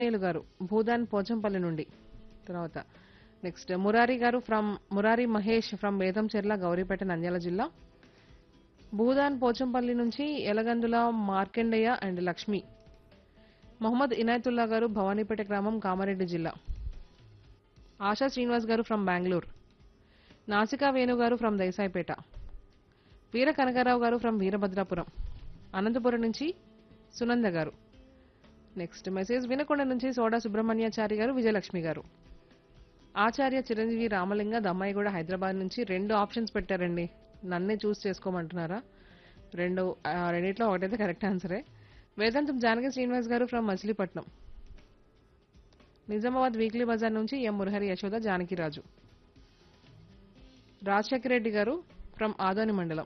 ఆంజనేయులు గారు భూదాన్ పోచంపల్లి నుండి తర్వాత next Murari garu from Murari Mahesh from Vedancherla Gouripeta Nandyal జిల్లా భూదాన్ పోచంపల్లి నుంచి ఎలగందుల మార్కండయ్య అండ్ లక్ష్మి మొహమ్మద్ ఇనాయతుల్లా గారు భవానీపేట గ్రామం కామారెడ్డి జిల్లా ఆశా శ్రీనివాస్ గారు ఫ్రమ్ బెంగళూరు నాసికా వేణు గారు ఫ్రమ్ దైసాయిపేట వీర కనకారావు గారు ఫ్రమ్ వీరభద్రాపురం అనంతపురం నుంచి సునంద గారు నెక్స్ట్ మెసేజ్ వినకొండ నుంచి సోడా సుబ్రహ్మణ్యాచారి గారు విజయలక్ష్మి గారు ఆచార్య చిరంజీవి రామలింగ దమ్మాయిగూడ హైదరాబాద్ నుంచి రెండు ఆప్షన్స్ పెట్టారండి నన్నే చూస్ చేసుకోమంటున్నారా రెండు ఆ, రెండిట్లో ఒకటైతే కరెక్ట్ ఆన్సరే వేదాంతం Janaki Srinivas garu from Machilipatnam Nizamabad weekly bazaar నుంచి ఎం మురహరి యశోద జానకిరాజు రాజశేఖర రెడ్డి గారు ఫ్రమ్ ఆదోని మండలం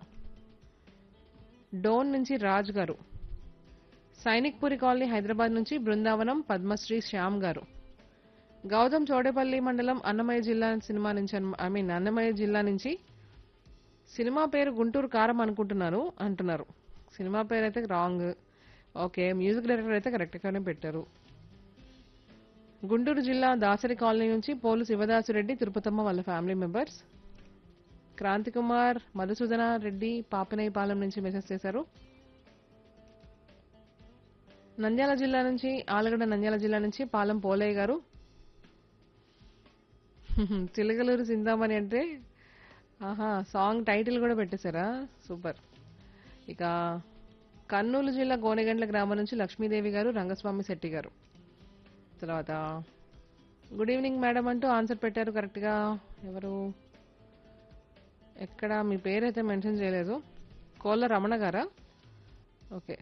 డోన్ నుంచి రాజ్ గారు సైనిక్ పురి కాలనీ హైదరాబాద్ నుంచి బృందావనం పద్మశ్రీ శ్యామ్ గారు గౌతమ్ చౌడేపల్లి మండలం అన్నమయ్య జిల్లా సినిమా నుంచి ఐ మీన్ అన్నమయ్య జిల్లా నుంచి సినిమా పేరు గుంటూరు కారం అనుకుంటున్నారు అంటున్నారు సినిమా పేరు అయితే రాంగ్ ఓకే మ్యూజిక్ డైరెక్టర్ అయితే కరెక్ట్గానే పెట్టారు గుంటూరు జిల్లా దాసరి కాలనీ నుంచి పోలు శివదాసురెడ్డి తిరుపతమ్మ వాళ్ళ ఫ్యామిలీ మెంబర్స్ క్రాంతి కుమార్ మధుసూదన రెడ్డి పాపనైపాలెం నుంచి మెసేజ్ చేశారు నంద్యాల జిల్లా నుంచి ఆలగడ్డ నంద్యాల జిల్లా నుంచి పాలెం పోలయ్య గారు చిలకలూరు సిందామణి అంటే ఆహా సాంగ్ టైటిల్ కూడా పెట్టేశారా సూపర్ ఇక కర్నూలు జిల్లా గోనెగండ్ల గ్రామం నుంచి లక్ష్మీదేవి గారు రంగస్వామి శెట్టి గారు తర్వాత గుడ్ ఈవినింగ్ మేడం అంటూ ఆన్సర్ పెట్టారు కరెక్ట్గా ఎవరు ఎక్కడ మీ పేరైతే మెన్షన్ చేయలేదు కోళ్ళ రమణ గారా ఓకే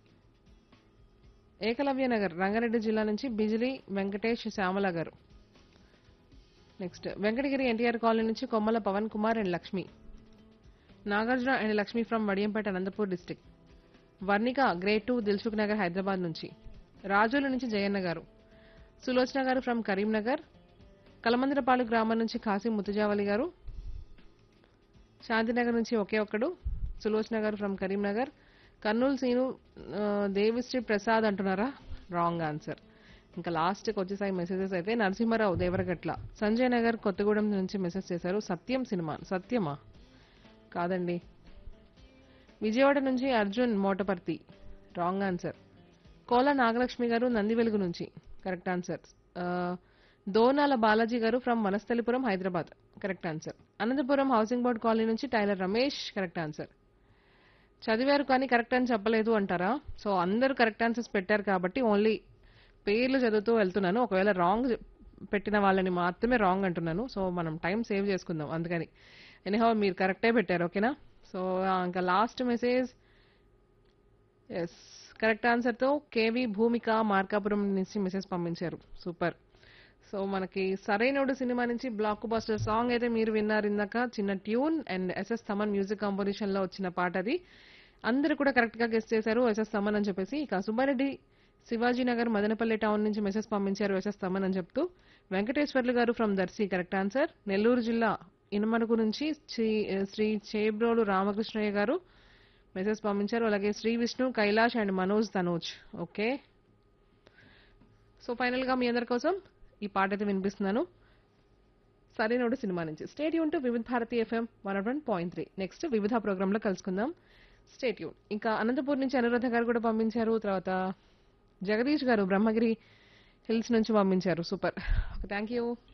ఏకలవ్య నగర్ రంగారెడ్డి జిల్లా నుంచి బిజిలి వెంకటేష్ శ్యామల గారు నెక్స్ట్ వెంకటగిరి ఎన్టీఆర్ కాలనీ నుంచి Kommala Pavan Kumar and Lakshmi Nagarjuna and Lakshmi from Vadiyampeta Anantapur district Varnika grade two Dilsukh Nagar Hyderabad నుంచి రాజోలు నుంచి జయన్న గారు సులోచన గారు ఫ్రమ్ కరీంనగర్ కలమందరపాడు గ్రామం నుంచి కాశీ ముతుజావలి గారు శాంతినగర్ నుంచి ఒకే ఒక్కడు సులోచన గారు ఫ్రమ్ కరీంనగర్ కర్నూలు సీను ఆ, దేవిశ్రీ ప్రసాద్ అంటున్నారా రాంగ్ ఆన్సర్ ఇంకా లాస్ట్కి వచ్చేసాయి మెసేజెస్ అయితే నరసింహారావు దేవరగట్ల సంజయ్ నగర్ కొత్తగూడెం నుంచి మెసేజ్ చేశారు సత్యం సినిమా సత్యమా కాదండి విజయవాడ నుంచి అర్జున్ మోటపర్తి రాంగ్ ఆన్సర్ కోల నాగలక్ష్మి గారు నంది వెలుగు నుంచి correct answer Donala Balaji garu from Vanasthalipuram Hyderabad correct answer Anantapuram housing board colony నుంచి టైలర్ రమేష్ కరెక్ట్ ఆన్సర్ చదివారు కానీ కరెక్ట్ అని చెప్పలేదు అంటారా సో అందరూ కరెక్ట్ ఆన్సర్స్ పెట్టారు కాబట్టి ఓన్లీ పేర్లు చదువుతూ వెళ్తున్నాను ఒకవేళ రాంగ్ పెట్టిన వాళ్ళని మాత్రమే రాంగ్ అంటున్నాను సో మనం టైం సేవ్ చేసుకుందాం అందుకని ఎనీహౌ మీరు కరెక్టే పెట్టారు ఓకేనా సో ఇంకా లాస్ట్ మెసేజ్ ఎస్ కరెక్ట్ ఆన్సర్తో కేవి భూమిక మార్కాపురం నుంచి మెసేజ్ పంపించారు సూపర్ సో మనకి సరైనోడు సినిమా నుంచి బ్లాక్ బస్టర్ సాంగ్ అయితే మీరు విన్నారు ఇందాక చిన్న tune and SS Thaman music composition లో వచ్చిన పాట అది అందరూ కూడా కరెక్ట్ గా గెస్ట్ చేశారు ఎస్ఎస్ తమన్ అని చెప్పేసి ఇక సుబ్బారెడ్డి శివాజీనగర్ మదనపల్లి టౌన్ నుంచి మెసేజ్ పంపించారు ఎస్ఎస్ తమన్ అని చెప్తూ Venkateswarlu garu from Darsi correct answer Nellore జిల్లా ఇనమడుగు నుంచి శ్రీ శ్రీ చేబ్రోలు రామకృష్ణయ్య గారు మెసేజ్ పంపించారు అలాగే Sri Vishnu Kailash and Manoj Tanoj okay so final గా మీ అందరి కోసం ఈ పాట అయితే వినిపిస్తున్నాను సరైనోడు సినిమా నుంచి స్టేట్ యూన్ to Vividh Bharati FM one one point three next వివిధ ప్రోగ్రామ్ లో కలుసుకుందాం స్టేట్ యూన్ ఇంకా అనంతపూర్ నుంచి అనురాధ గారు కూడా పంపించారు తర్వాత జగదీష్ గారు బ్రహ్మగిరి హిల్స్ నుంచి పంపించారు సూపర్ థ్యాంక్ యూ